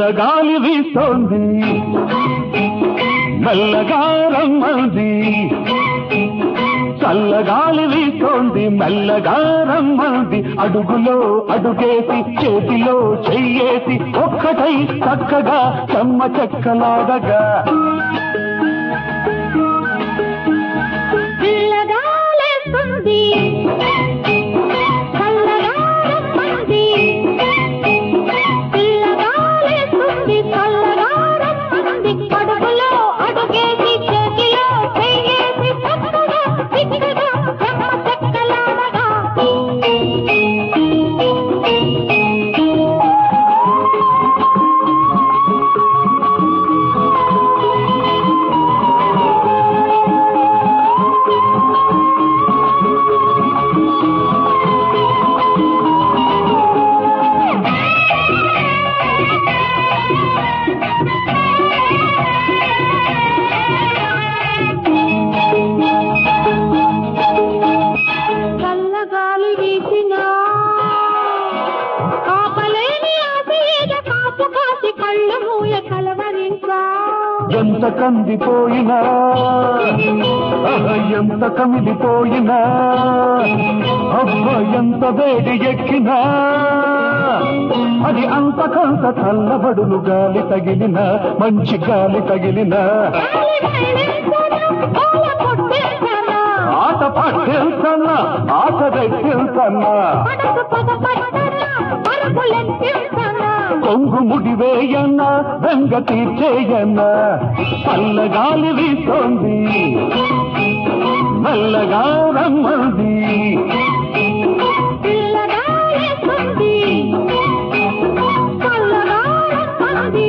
చల్లగాలి వీస్తోంది మెల్లగా రమ్మంది చల్లగాలి వీస్తోంది మెల్లగా రమ్మంది అడుగులో అడుగేసి చేతిలో చెయ్యేసి ఒక్కటై చక్కగా చెమ్మ చెక్కలాడగా పిల్లగాలేస్తుంది చల్లగా రమ్మంది పిల్లగాలేస్తుంది చల్లగా రమ్మంది అడుగులో అడుగేసి చేతిలో చెయ్యేసి చక్కగా చిక్కగా చెమ్మ చెక్కలాడగా చల్లగాలి వీసినా కాపలేని ఆశయేద కాపు కాసి కళ్ళు మూయ కలవరించా ఎంత కందిపోయినా ఆహ, ఎంత కమిలిపోయినా అబ్బ ఎంత వేడి ఎక్కినా అది అంతకంత చల్లబడులు గాలి తగిలిన మంచి గాలి తగిలిన గాలి వెళ్ళించనా, ఓల కొట్టేసనా, ఆట పట్టేల్సన్నా ఆట రెట్టేల్సన్నా మనసు పగ పట్టనా, పరుగులెత్తించనా. కొంగు ముడివేయన్నా వెంగ తీర్చేయన్నా చల్లగాలి వీస్తోంది మెల్లగా రమ్మంది పిల్లగాలేస్తుంది, చల్లగా రమ్మంది.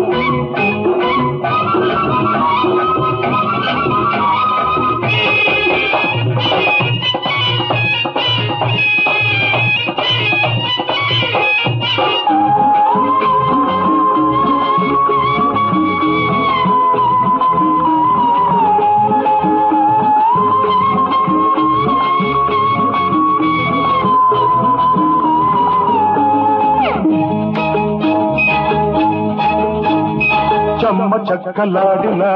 చెమ్మ చక్కలాడినా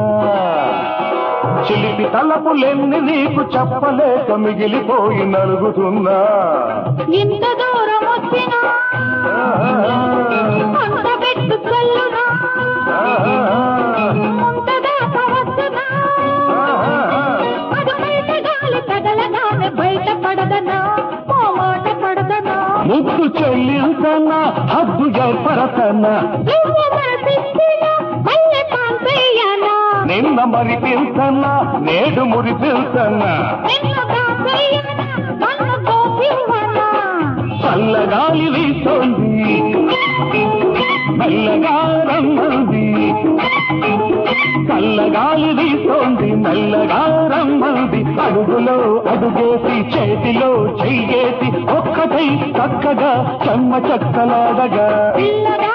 చిలిపి తలపులెన్ని నీకు చెప్పలేక మిగిలిపోయి నలుగుతున్నా ఇంత దూరం వచ్చినా అంత పెట్టు చల్లునా ముంత దాకా వస్తున్నా అది బయట గాలి తగలగానే బయట పడదనా ఓ మాట పడదనా ముద్దు చెల్లింతన్నా హద్దు ఏర్పరతన్నా నువ్వు మరపిస్తున్నా మళ్ళీ కాంతయ్యనా నిన్న మరి పిల్సన్నా నేడు మురి పిల్సన్నా నిన్ను కాంతయ్యనా నన్ను గోపివ్వనా చల్లగాలి వీస్తోంది మెల్లగా రమ్మంది చల్లగాలి వీస్తోంది మెల్లగా రమ్మంది అడుగులో అడుగేసి చేతిలో చెయ్యేసి ఒక్కటై చక్కగా చెమ్మ చక్కలాడగా పిల్లగా